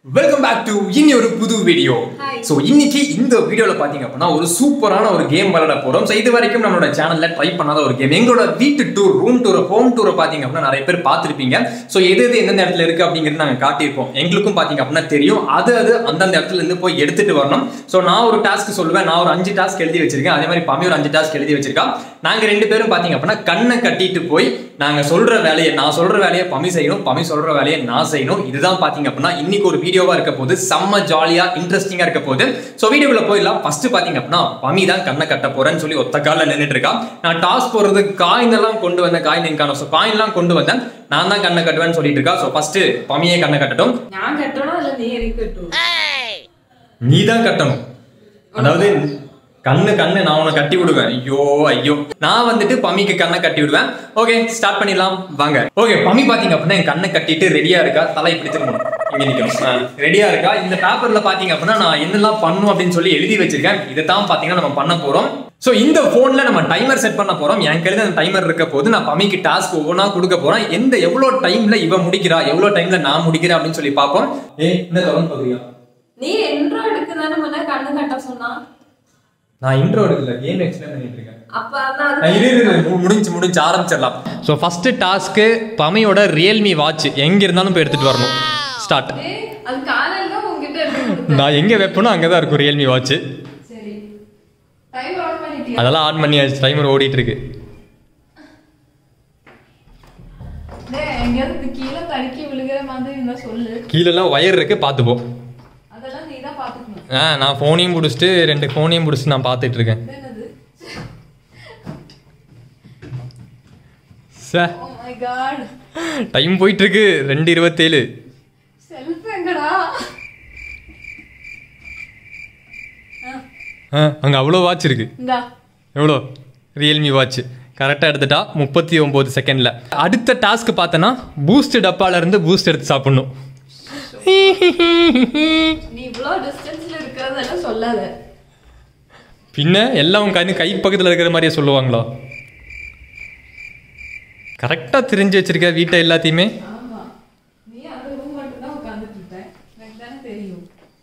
Welcome back to இனி ஒரு புது வீடியோ Hi. ஸோ இன்னைக்கு இந்த வீடியோவில் பார்த்தீங்க அப்படின்னா ஒரு சூப்பரான ஒரு கேம் விளையாட போகிறோம் ஸோ இது வரைக்கும் நம்மளோட சேனலில் ட்ரை பண்ணாத ஒரு கேம் எங்களோட வீட்டு டூர் ரூம் டூர் ஹோம் டூரை பார்த்தீங்க அப்படின்னா நிறைய பேர் பார்த்துருப்பீங்க ஸோ எது எது எந்தெந்த இடத்துல இருக்குது அப்படிங்கிறது நாங்கள் காட்டியிருப்போம் எங்களுக்கும் பார்த்தீங்க அப்படின்னா தெரியும் அது அது அந்தந்த இடத்துல இருந்து போய் எடுத்துட்டு வரணும் ஸோ நான் ஒரு டாஸ்க் சொல்லுவேன் நான் ஒரு அஞ்சு டாஸ்க் எழுதி வச்சிருக்கேன் அதே மாதிரி பம்மி ஒரு அஞ்சு டாஸ்க் எழுதி வச்சிருக்கா நாங்கள் ரெண்டு பேரும் பார்த்தீங்க அப்படின்னா கண்ணை கட்டிட்டு போய் நாங்கள் சொல்ற வேலையை நான் சொல்ற வேலையை பம்மி செய்யணும் பம்மி சொல்ற வேலையை நான் செய்யணும் இதுதான் பார்த்தீங்க அப்படின்னா இன்னைக்கு ஒரு வீடியோவா இருக்க போது செம்ம ஜாலியா இன்ட்ரெஸ்டிங்கா இருக்க போது ஸோ வீடியோக்குள்ள போயிடலாம் ஃபர்ஸ்ட் பார்த்தீங்க அப்படின்னா பம்மி தான் கண்ணை கட்ட போறேன்னு சொல்லி ஒத்த காலில் நின்றுட்டு இருக்கா நான் டாஸ் போடுறது காயின் எல்லாம் கொண்டு வந்தேன் காயின் எங்கான ஸோ காயின் எல்லாம் கொண்டு வந்தேன் நான் தான் கண்ணை கட்டுவேன்னு சொல்லிட்டு இருக்கா ஸோ ஃபர்ஸ்ட் பம்மியே கண்ணை கட்டட்டும் நான் கட்டணும் இல்ல நீ இருக்கட்டும் நீ தான் கட்டணும் அதாவது கண்ணு கண்ணு நான் உன்னை கட்டி விடுவேன் ஐயோ ஐயோ நான் வந்துட்டு பம்மிக்கு கண்ணை கட்டி விடுவேன் ஓகே ஸ்டார்ட் பண்ணிடலாம் வாங்க ஓகே பம்மி பாத்தீங்க அப்படின்னா என் கண்ணை கட்டிட்டு ரெடியா இருக்கா தலை இப்படி திரும்பணும் இங்க நிக்கணும் ரெடியா இருக்கா இந்த பேப்பர்ல பாத்தீங்க அப்படின்னா நான் என்னெல்லாம் பண்ணும் அப்படின்னு சொல்லி எழுதி வச்சிருக்கேன் இதை தான் பாத்தீங்கன்னா நம்ம பண்ண போறோம் சோ இந்த போன்ல நம்ம டைமர் செட் பண்ண போறோம் என் கையில அந்த டைமர் இருக்க போது நான் பம்மிக்கு டாஸ்க் ஒவ்வொன்றா கொடுக்க போறேன் எந்த எவ்வளவு டைம்ல இவ முடிக்கிறா எவ்வளவு டைம்ல நான் முடிக்கிறேன் அப்படின்னு சொல்லி பார்ப்போம் ஏய் இந்த தொடர்ந்து பாக்குறியா நீ என்றோ எடுக்கு தானே முன்ன கண்ணு கட்ட சொன்னா நான் இன்ட்ரோ எடுக்கல கேம் எக்ஸ்பிளைன் பண்ணிட்டு இருக்கேன் அப்ப அதான் ஆ, அது இரு, இரு, இரு. மு- முடிஞ்சு முடிஞ்சு ஆரம்பிச்சிடலாம் ஸோ ஃபர்ஸ்ட் டாஸ்க்கு பமையோட ரியல்மி வாட்ச் எங்க இருந்தாலும் போய் எடுத்துட்டு வரணும் ஸ்டார்ட் ஏய், அது காலையில தான் உங்ககிட்ட எடுத்து கொடுத்தேன். நான் எங்க வைப்பனோ அங்கே தான் இருக்கும் ரியல்மி வாட்ச் சரி டைம் ஆன் பண்ணிட்டியா அதெல்லாம் ஆன் பண்ணியாச்சு டைமர் ஓடிட்டு இருக்கு டேய் எங்கேயாவது இப்படி கீழே தடுக்கி விழுகிற மாதிரி இருந்தா சொல்லு கீழெல்லாம் ஒயர் இருக்கு பார்த்துப்போம் அதெல்லாம் நீ தான் பாத்துக்கணும் ஆ நான் ஃபோனையும் பிடிச்சிட்டு ரெண்டு ஃபோனையும் பிடிச்சிட்டு நான் பார்த்துட்டு இருக்கேன் இது என்னது sir oh my god time போயிட்டு இருக்கு ரெண்டு இருபத்தேழு செல்ஃப் எங்கடா ஆ, ஆ அங்கே அவ்வளோ வாட்ச் இருக்கு இந்தா எவ்வளோ ரியல்மி வாட்ச் கரெக்டாக எடுத்துட்டா முப்பத்தி ஒம்பது செகண்டில் அடுத்த டாஸ்க் பார்த்தனா பூஸ்ட் டப்பால இருந்து பூஸ்ட் எடுத்து சாப்பிடணும் நீ இவ்வளோ டிஸ்டன்ஸ்ல இருக்கிறதெல்லாம் சொல்லாத பின்ன எல்லாம் உங்க கண்ணு கை பக்கத்தில் இருக்கிற மாதிரியே சொல்லுவாங்களா கரெக்டாக தெரிஞ்சு வச்சிருக்க வீட்டை எல்லாத்தையுமே ஆமா நீ அந்த ரூம் மட்டும் தான் உட்கார்ந்துட்டு இருப்ப எனக்கு தானே தெரியும்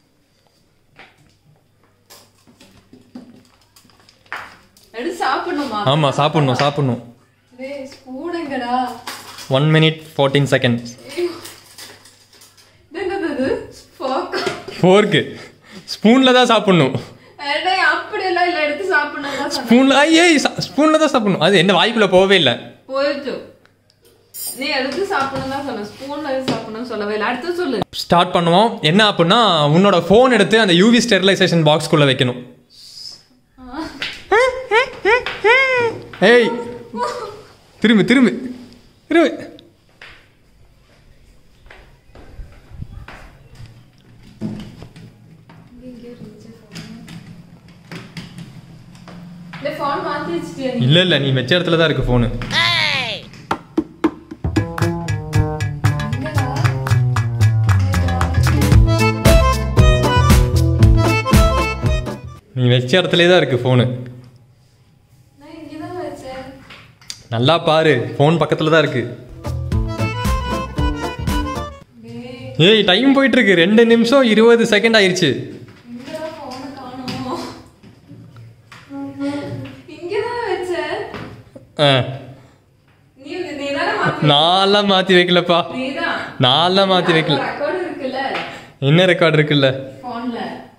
எடுத்து சாப்பிடணுமா ஆமாம் சாப்பிடணும் சாப்பிடணும் டேய் ஸ்பூன் எங்கடா ஒன் மினிட் ஃபோர்டீன் செகண்ட் ஐயோ. இது என்னது இது ஃபோக் ஃபோர்க்கு ஸ்பூனில் தான் சாப்பிடணும் டேய் அப்படியெல்லாம் இல்லை எடுத்து சாப்பிடணும் தான் சொன்னேன் ஸ்பூனில் ஐயே ஸ்பூனில் தான் சாப்பிடணும் அது என்ன வாய்க்குள்ளே போகவே இல்லை போயிடுச்சு நீ எடுத்து சாப்பிடணும் தான் சொன்ன ஸ்பூன்ல எடுத்து சாப்பிடணும்னு சொல்லவே இல்லை அடுத்து சொல்லு ஸ்டார்ட் பண்ணுவோம் என்ன அப்படின்னா உன்னோட ஃபோன் எடுத்து அந்த யூவி ஸ்டெரிலைசேஷன் பாக்ஸ்குள்ளே வைக்கணும் ஏய் திரும்பி திரும்பி திரும்பி டேய் ஃபோன் மாத்தி வச்சிட்டியா நீ இல்ல இல்ல நீ வச்ச இடத்துல தான் இருக்கு ஃபோனு எங்கடா? நீ வச்ச இடத்துலயே தான் இருக்கு ஃபோனு நான் இங்கதான் வச்சேன் நல்லா பாரு ஃபோன் பக்கத்துல தான் இருக்கு டேய் ஏய் டைம் போயிட்டு இருக்கு ரெண்டு நிமிஷம் இருபது செகண்ட் ஆயிருச்சு இங்கடா phone காணோம். இங்கதான் வச்சேன். ஆ, நீ நீதானே மாத்தி- நான்லாம் மாத்தி வைக்கலப்பா நீதான். நான்லாம் மாத்தி வைக்கல record இருக்குல்ல என்ன ரெக்கார்ட் இருக்குல்ல phoneல.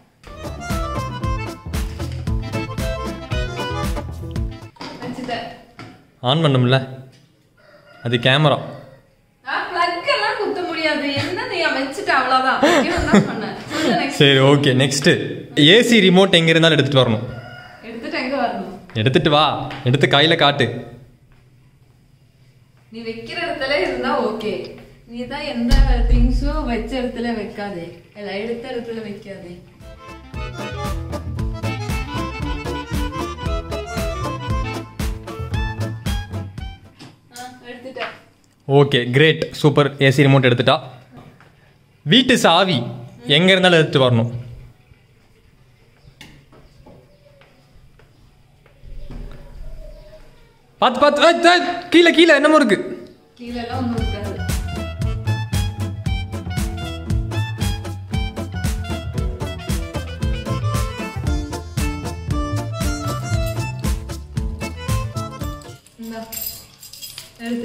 வச்சுட்டேன். ஆன் பண்ணும்ல அது கேமரா நான் plug எல்லாம் குத்த முடியாது. என்ன நீ வச்சுட்ட அவ்வளவுதான். வைக்கணும்னு தான் சொன்னேன். சொல்லு next. சரி ஓகே நெக்ஸ்ட் ஏசி ரிமோட் எங்க இருந்தாலும் எடுத்துட்டு வரணும் எடுத்துட்டு எங்க வரணும் எடுத்துட்டு வா எடுத்து கையில காட்டு நீ வைக்கிற இடத்துல இருந்தா ஓகே நீ தான் எந்த திங்ஸும் வச்ச இடத்துல வைக்காதே இல்ல எடுத்த இடத்துல வைக்காதே ஆ, எடுத்துட்டேன் okay great super AC remote எடுத்துட்டா வீட்டு சாவி எங்க இருந்தாலும் எடுத்து வரணும் பார்த்து பார்த்து ஏய், ஏய், கீழே கீழே என்னமோ இருக்கு கீழே எல்லாம் ஒண்ணும் இருக்காது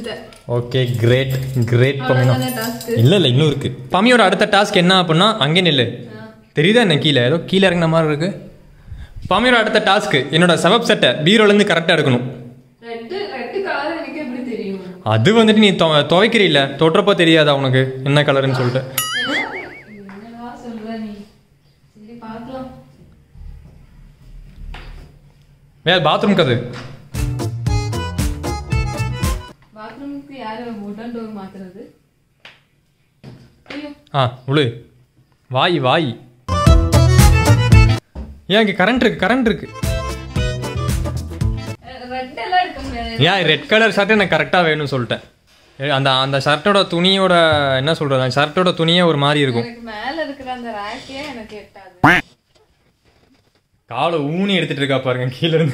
முடிச்சிட்டேன் ஓகே கிரேட் கிரேட் பமினா அவ்வளவுதானே டாஸ்க் இல்ல இல்ல இன்னும் இருக்கு பமியோட அடுத்த டாஸ்க் என்ன அப்படின்னா அங்கே நில்லு தெரியுதா என்ன கீழே ஏதோ கீழே இறங்கின மாதிரி இருக்கு பமியோட அடுத்த டாஸ்க் என்னோட செவப் செட்டை பீரோல இருந்து கரெக்டா எடுக்கணும் ரெட் ரெட் கலர் எனக்கு எப்படி தெரியும் அது வந்துட்டு நீ துவ- துவைக்கிறீல்ல தொட்டுறப்போ தெரியாதா உனக்கு என்ன கலர்னு சொல்லிட்டு என்னடா சொல்ற நீ சரி பார்க்கலாம் வேற பாத்ரூம் கது பாத்ரூமுக்கு யாரு உடன் டோர் மாத்துறது ஐயோ ஆ உழு வாய் வாய் ஏன் இங்கே கரண்ட் இருக்கு கரண்ட் இருக்கு ரெட் எல்லாம் எடுக்க முடியாது ஏன் ரெட் கலர் ஷர்ட் எனக்கு கரெக்டாக வேணும்னு சொல்லிட்டேன் ஏ, அந்த அந்த ஷர்ட்டோட துணியோட என்ன சொல்றது அந்த ஷர்ட்டோட துணியே ஒரு மாதிரி இருக்கும் எனக்கு மேல இருக்கிற அந்த ரேக்கே எனக்கு எட்டாது காலை ஊனி எடுத்துட்டு இருக்கா பாருங்க கீழ இருந்து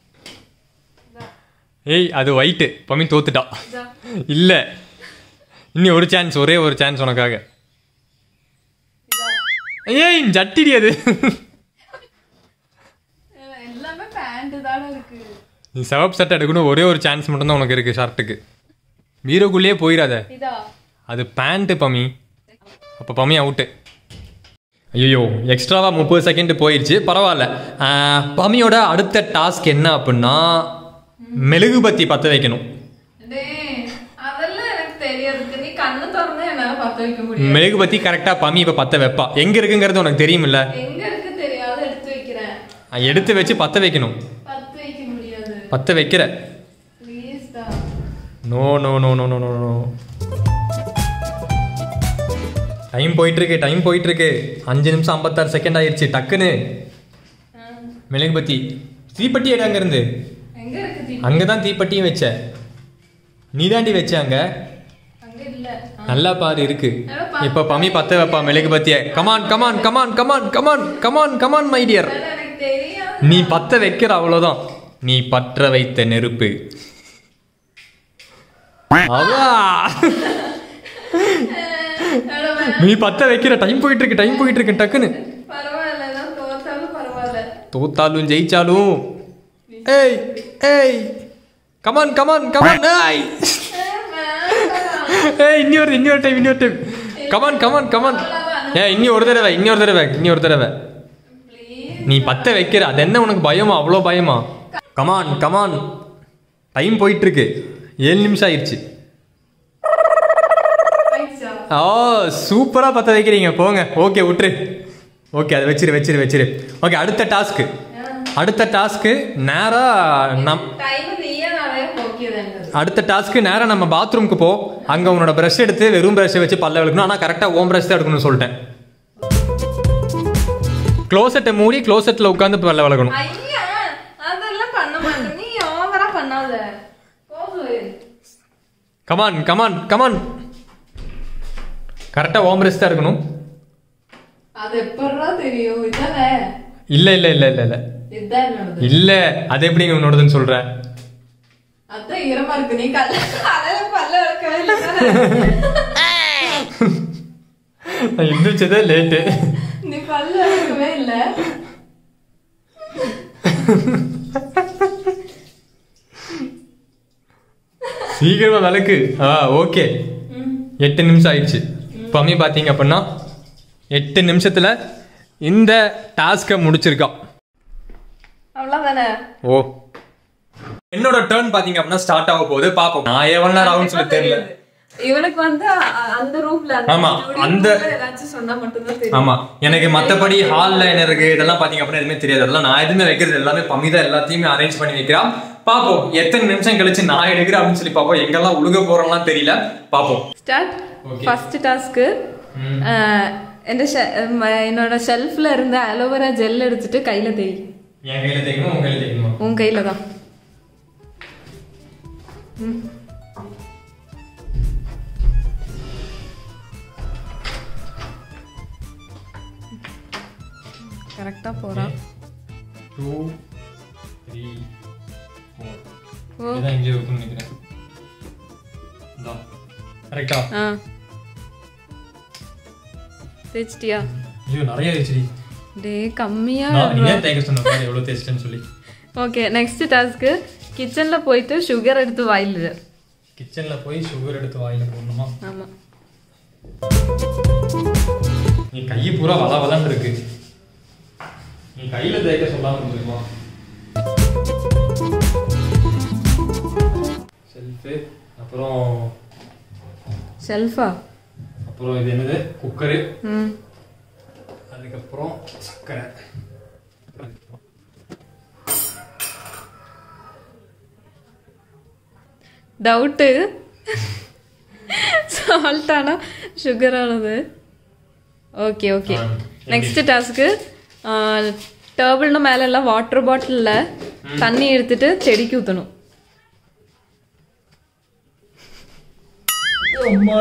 ஏய் அது ஒயிட்டு பம்மி தோத்துட்டா இதா. இல்ல இன்னி ஒரு சான்ஸ் ஒரே ஒரு சான்ஸ் உனக்காக இதா. ஏய் ஜட்டிடி அது அஹ் எல்லாமே பேண்ட் தானே இருக்கு நீ செவப் சட்டை எடுக்கணும் ஒரே ஒரு சான்ஸ் மட்டும்தான் உனக்கு இருக்கு ஷர்ட்டுக்கு பீரோக்குள்ளேயே போயிடாத இதா அது பேண்ட்டு பம்மி அப்போ பம்மி அவுட்டு ஐயோ எக்ஸ்ட்ராவா முப்பது செகண்ட் போயிடுச்சு பரவாயில்ல ஆஹ், பம்மியோட அடுத்த டாஸ்க் என்ன அப்படின்னா மெழுகுபத்தி பற்ற வைக்கணும் டேய் அதெல்லாம் எனக்கு தெரியாது நீ கண்ணு திறந்தா என்னால பத்த வைக்க முடியும் மெழுகுபத்தி கரெக்டாக பம்மி இப்போ பற்ற வைப்பா எங்கே இருக்குங்கிறது உனக்கு தெரியுமில்ல எங்க இருக்கு தெரியாத எடுத்து வைக்கிறேன் அஹ், எடுத்து வச்சு பற்ற வைக்கணும் பத்து வைக்க முடியாது பற்ற வைக்கிற ப்ளீஸ் டா no no no no no no no time போயிட்டு இருக்கு டைம் போயிட்டு இருக்கு அஞ்சு நிமிஷம் ஐம்பத்தாறு செகண்ட் ஆயிடுச்சு டக்குன்னு அஹ் மெழுகுபத்தி தீப்பெட்டி எடு அங்கேருந்து எங்க இருக்கு தீ அங்கே தான் தீப்பெட்டியும் வச்ச நீ தாண்டி வச்ச அங்க அங்க இல்ல அஹ் நல்லா பாரு இருக்கு நல்லா பாரு. இப்போ பம்மி பத்த வைப்பா மெழுகுபத்திய come on come on come on come on come on come on come on my dear அதான் எனக்கு தெரியாது நீ பத்த வைக்கிற அவ்வளோதான் நீ பற்ற வைத்த நெருப்பு அவா அட வே- நீ பத்த வைக்கிற டைம் போயிட்டு இருக்கு டைம் போயிட்டு இருக்கு டக்குன்னு பரவாயில்ல நான் தோத்தாலும் பரவாயில்ல தோத்தாலும் ஜெயிச்சாலும் ஏய் ஏய் கமான் கமான் கமான் ஏய் அஹ் வேண்டாம். ஏய் இன்னொரு இன்னொரு டைம் இன்னொரு டைம் கமான் கமான் கமான் ஏ இன்னி ஒரு தடவை இன்னொரு தடவை இன்னி ஒரு தடவை ப்ளீஸ் நீ பத்த வைக்கிற அது என்ன உனக்கு பயமா அவ்வளோ பயமா கமான் கமான் டைம் போயிட்டு இருக்கு ஏழு நிமிஷம் ஆயிடுச்சு ஆயிடுச்சா ஓ சூப்பரா பத்த வைக்கிறீங்க போங்க ஓகே விட்டுரு ஓகே அதை வச்சிரு வச்சிரு வச்சிரு ஓகே அடுத்த டாஸ்க்கு அடுத்த டாஸ்க்கு நேரா நம் டைம் நீயே நிறைய போக்கியது அடுத்த டாஸ்க்கு நேரா நம்ம பாத்ரூம்க்கு போ அங்க உன்னோட ப்ரஷ் எடுத்து வெறும் ப்ரஷ் வச்சு பல்ல விளக்கணும் ஆனா கரெக்டா ஓம் ப்ரஷ் தான் எடுக்கணும்னு சொல்லிட்டேன் க்ளோசெட்டை மூடி க்ளோசெட்ல உட்காந்து பல்ல விளக்கணும் ஐயா அதெல்லாம் பண்ண மாட்டேன் நீ ஓவரா பண்ணாத போது கமான் கமான் கமான் கரெக்டா ஓம் ப்ரஷ் தான் எடுக்கணும் அது எப்படா தெரியும் இதானே இல்ல இல்ல இல்ல இல்ல இல்ல இதுதான் என்னோடது இல்ல அது எப்படி உன்னோடதுன்னு சொல்ற அதான் ஈரமா இருக்கு நீ கல்ல காலையில பல்ல விளக்கவே இல்லை தானே? நான் எந்திரிச்சதே லேட்டு நீ பல்ல விளக்கவே இல்ல சீக்கிரமா விளக்கு ஆ ஓகே எட்டு நிமிஷம் ஆயிடுச்சு பம்மி பார்த்தீங்க அப்படின்னா எட்டு நிமிஷத்துல இந்த டாஸ்கை முடிச்சிருக்கான் அவ்வளவுதானே ஓ என்னோட டர்ன் பாத்தீங்க அப்படின்னா ஸ்டார்ட் ஆக போகுது பாப்போம் நான் எவ்வளவு நேரம் ஆகும்னு சொல்லி தெரியல இவனுக்கு வந்து அ- அந்த ரூம்ல ஆமா, அந்த- ஏதாச்சும் சொன்னா மட்டும்தான் தெரியும் ஆமா எனக்கு மத்தபடி ஹால்ல என்ன இருக்கு இதெல்லாம் பாத்தீங்க அப்படின்னா எதுவுமே தெரியாது அதெல்லாம் நான் எதுவுமே வைக்கிறது எல்லாமே பம்மி தான் எல்லாத்தையுமே அரேஞ்ச் பண்ணி வைக்கிறான் பாப்போம் எத்தனை நிமிஷம் கழிச்சு நான் எடுக்கிறேன் அப்படின்னு சொல்லி பாப்போம் எங்கெல்லாம் உழுக போறோம்லாம் தெரியல பாப்போம் ஸ்டார்ட் Okay. ஃபர்ஸ்ட் டாஸ்க்கு எന്റെ ஷெ- ம- என்னோட ஷெல்ஃப்ல இருந்த அலோவேரா ஜெல் எடுத்துட்டு கையில தேய் என் கையில தேய்க்கணும் உங்க கையில தேய்க்கணுமா உன் கையில தான் கரெக்டா போறான் டூ த்ரீ ஃபோர் ஓ. இதான் இங்கே இருக்கும்னு நினைக்கிறேன் இந்தா கரெக்டா ஆ தேய்ச்சிட்டியா ஐயோ நிறைய ஆயிடுச்சு டே கம்மியா நான் நீ ஏன் தேய்க்க சொன்ன பாரு எவ்வளோ தேய்ச்சிட்டேன்னு சொல்லி ஓகே நெக்ஸ்ட் டாஸ்க்கு கிச்சன்ல போயிட்டு சுகர் எடுத்து வாயிலிடு கிச்சன்ல போய் சுகர் எடுத்து வாயில போடணுமா ஆமா நீ கை பூரா வள வளன்னு இருக்கு நீ கையில தேய்க்க சொல்லாம இருந்திருக்குமா செல்ஃபு அப்புறம் செல்ஃபா அப்புறம் இது என்னது குக்கரு ம் அதுக்கப்புறம் சக்கரை டவுட்டு சால்ட்டானா சுகரானது ஓகே ஓகே ஆ, நெக்ஸ்ட் டாஸ்க்கு டேபிள்னு மேல எல்லாம் வாட்டர் பாட்டிலில் தண்ணி எடுத்துட்டு செடிக்கு ஊற்றணும் அம்மா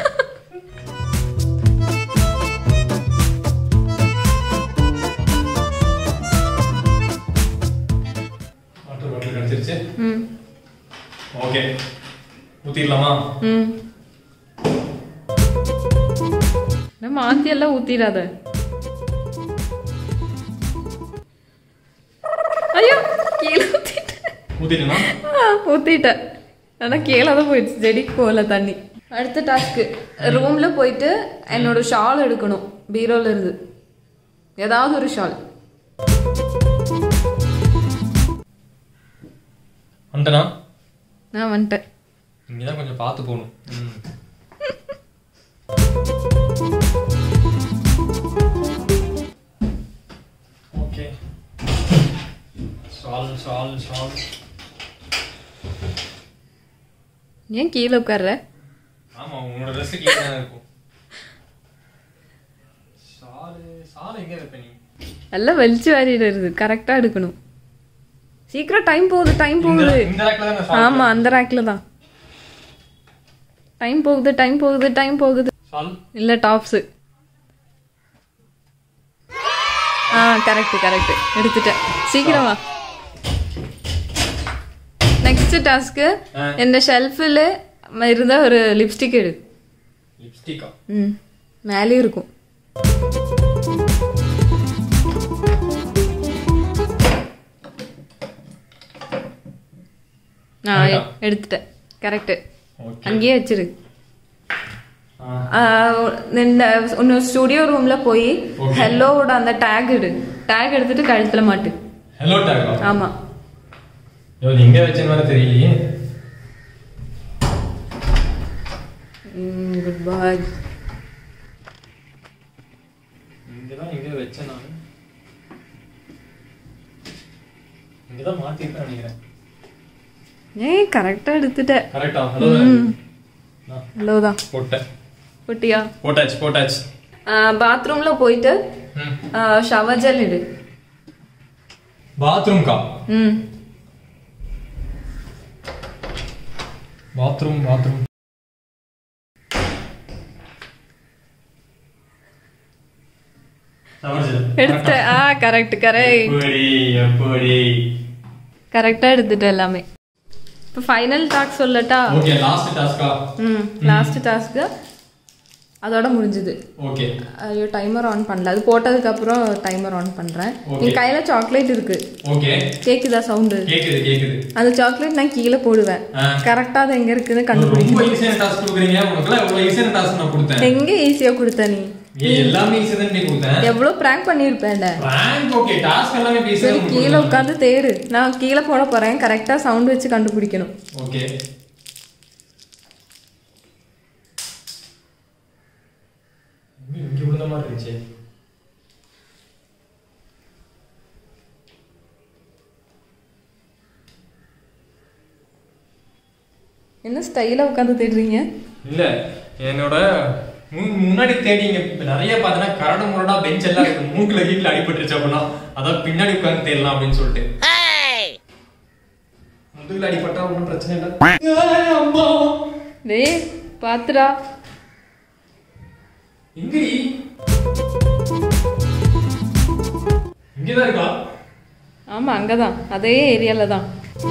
வாட்டர் பாட்டில் கிடைச்சிருச்சு ம் ஓகே ஊத்திடலாமா ம் நம்ம மாத்தி எல்லாம் ஊத்திடாத ஐயோ கீழே ஊத்திட்டேன் ஊத்திட்டேனா ஆ, ஊத்திட்டேன் ஆனா கீழே தான் போயிடுச்சு செடிக்கு போகல தண்ணி அடுத்த டாஸ்க்கு ரூம்ல போயிட்டு என்னோட ஷால் எடுக்கணும் பீரோல இருந்து ஏதாவது ஒரு ஷால் வந்துட்டனா நான் வந்துட்டேன் இங்கே தான் கொஞ்சம் பார்த்து போகணும் ம். ஓகே ஷால் ஷால் ஷால் ஏன் கீழே உட்கார்ற ஆமா உன்னோட ட்ரெஸ் கீழே தான் இருக்கும் ஷாலு ஷால் எங்கே வைப்ப நீ எல்லாம் வெளிச்சு வாரிடுறது கரெக்டா எடுக்கணும் சீக்கிரம் டைம் போகுது டைம் இந்த போகுது இந்த ரேக்ல தான் ஷால் ஆமா அந்த ரேக்ல தான் டைம் போகுது டைம் போகுது டைம் போகுது ஷால் இல்ல டாப்ஸ் ஆ கரெக்ட் கரெக்ட் எடுத்துட்டேன் சீக்கிரம் வா நெக்ஸ்ட் டாஸ்க்கு ஆ. இந்த ஷெல்ஃபில் இருந்த ஒரு லிப்ஸ்டிக் எடு லிப்ஸ்டிக்கா ம் மேலேயும் இருக்கும் ஆ கரெக்டா? எடுத்துட்டேன் கரெக்ட் ஓகே அங்கேயே வச்சிரு ஆ, இந்த ஒன்று ஸ்டுடியோ ரூம்ல போய் Okay. ஹெல்லோவோட அந்த டேக் எடு டேக் எடுத்துட்டு கழுத்துல மாட்டு ஹலோ டேகா ஆமா ஐயோ இது எங்க வச்சேன்னு வேற தெரியலையே குட் பாய் இங்க தான் எங்க வச்சேன் நான் இங்க தான் மாத்திருக்கேன் நினைக்கிறேன் ஏய் கரெக்டா எடுத்துட்ட கரெக்டா ஹலோ ஹலோ தான் போட்டேன் குட்டியா போட்டாச்சு போட்டாச்சு பாத்ரூம்ல போயிட்டு ம் ஷவர் ஜெல் எடு பாத்ரூம்க்கா ம் பாத்ரூம் பாத்ரூம் எடுத்த ஆ கரெக்ட் கரெக்ட் எப்படி எப்படி கரெக்டா எடுத்துட்ட எல்லாமே இப்போ ஃபைனல் டாக் சொல்லட்டா ஓகே லாஸ்ட் டாஸ்கா ம் லாஸ்ட் டாஸ்க்கு அதோட முடிஞ்சுது ஓகே ஐயோ டைமர் ஆன் பண்ணல அது போட்டதுக்கு அப்புறம் டைமர் ஆன் பண்றேன் Okay. என் கையில சாக்லேட் இருக்கு ஓகே கேக்குதா சவுண்டு கேக்குது கேக்குது அந்த சாக்லேட் நான் கீழே போடுவேன் ஆ. கரெக்டா அது எங்க இருக்குன்னு கண்டுபிடி ரொம்ப ஈஸியான டாஸ்க் கொடுக்குறீங்க உனக்குலாம் எவ்வளவு ஈஸியான டாஸ்க் நான் கொடுத்தேன் எங்க ஈஸியா கொடுத்த நீ நீ எல்லாமே ஈஸியா தான் நீ கொடுத்தேன் எவ்வளவு பிராங்க் பண்ணிருப்பேன்ல பிராங்க் ஓகே டாஸ்க் எல்லாமே ஈஸியா சரி கீழே உட்காந்து தேடு நான் கீழே போட போறேன் கரெக்டா சவுண்ட் வச்சு கண்டுபிடிக்கணும் ஓகே இங்க விழுந்த மாதிரி இருந்துச்சு என்ன ஸ்டைலா உட்காந்து தேடுறீங்க இல்ல என்னோட முன்- முன்னாடி தேடிங்க இப்ப நிறைய பார்த்தனா கரடு முரடா பெஞ்ச் எல்லாம் இருக்கு மூக்குல கீழ அடிபட்டுருச்சு அப்படின்னா அதான் பின்னாடி உட்கார்ந்து தேடலாம் அப்படின்னு சொல்லிட்டு முதுகுல அடிபட்டா ஒன்றும் பிரச்சனை இல்லை ஏய், அம்மா டேய் பாத்துடா எங்கடி இங்கதான் இருக்கா ஆமா அங்கதான் அதே ஏரியால தான்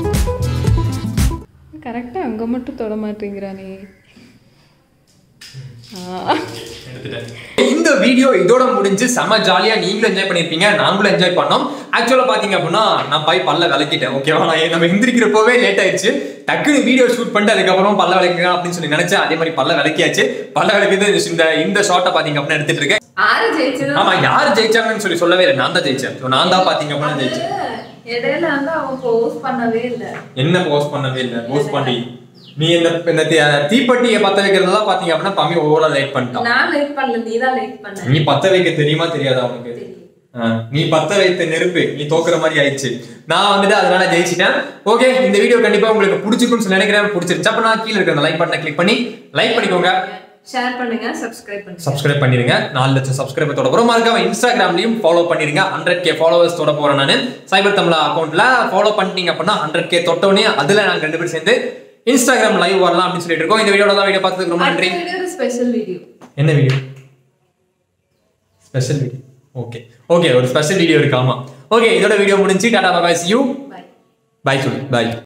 கரெக்டா அங்க மட்டும் தொட மாட்டேங்கிறா நீ ஆ. எடுத்துட்டேன் இந்த வீடியோ இதோட முடிஞ்சு செம ஜாலியா நீங்களும் என்ஜாய் பண்ணிருப்பீங்க நாங்களும் என்ஜாய் பண்ணோம் ஆக்சுவலா பாத்தீங்க அப்படின்னா நான் போய் பல்ல விளக்கிட்டேன் ஓகேவா நான் நம்ம எந்திரிக்கிறப்பவே லேட் ஆயிடுச்சு டக்குனு வீடியோ ஷூட் பண்ணிட்டு அதுக்கப்புறம் பல்ல விளக்கலாம் அப்படின்னு சொல்லி நினைச்சேன் அதே மாதிரி பல்ல விளக்கியாச்சு பல்ல விளக்கிட்டு இந்த இந்த ஷார்ட்டை பாத்தீங்க அப்படின்னா எடுத்துட்டு இருக்கேன் ஆறு ஜெயிச்சது ஆமா யார் ஜெயிச்சாங்கன்னு சொல்லி சொல்லவே இல்லை நான் தான் ஜெயிச்சேன் So, நான் தான் பாத்தீங்க அப்படின்னா ஜெயிச்சேன் இடையில வந்து அவன் போஸ்ட் பண்ணவே இல்ல என்ன போஸ்ட் பண்ணவே இல்லை போஸ்ட் பண்ணி நீ இந்த இந்த தீ- தீப்பெட்டியை பத்த வைக்கிறதெல்லாம் பாத்தீங்க அப்படின்னா பம்மி ஓவரா லைட் பண்ணிட்டான் நான் லைட் பண்ணல நீ தான் லைட் பண்ண நீ பத்த வைக்க தெரியுமா தெரியாதா உனக்கு ஆ, நீ பத்த வைத்த நெருப்பு நீ தோக்குற மாதிரி ஆயிடுச்சு நான் வந்துட்டு அதனால ஜெயிச்சிட்டேன் ஓகே இந்த வீடியோ கண்டிப்பா உங்களுக்கு பிடிச்சிருக்கும்னு சொல்லி நினைக்கிறேன் பிடிச்சிருச்சு அப்ப நான் கீழே இருக்க அந்த லைக் பட்டனை கிளிக் பண்ணி லைக் பண்ணிக்கோங்க ஷேர் பண்ணுங்க சப்ஸ்கிரைப் பண்ணுங்க சப்ஸ்கிரைப் பண்ணிருங்க நாலு லட்சம் சப்ஸ்கிரைபர் தொட போறோம் மறக்காம இன்ஸ்டாகிராம்லயும் ஃபாலோ பண்ணிருங்க ஹண்ட்ரட் கே ஃபாலோவர்ஸ் தொட போறேன் நான் சைபர் தமிழா அக்கௌண்ட்ல ஃபாலோ பண்ணிட்டீங்க அப்படின்னா ஹண்ட்ரட் கே தொட்டோடனே அதுல நாங்க ரெண்டு பேரும் சேர்ந்து இன்ஸ்டாகிராம் லைவ் வரலாம் அப்படின்னு சொல்லிட்டு இருக்கோம் இந்த வீடியோட தான் வீடியோ பார்த்ததுக்கு ரொம்ப நன்றி அடுத்த வீடியோ ஸ்பெஷல் வீடியோ என்ன video special video okay okay ஒரு ஸ்பெஷல் வீடியோ இருக்கு ஆமா ஓகே இதோட வீடியோ முடிஞ்சு tata bye you bye bye சொல்லு பாய்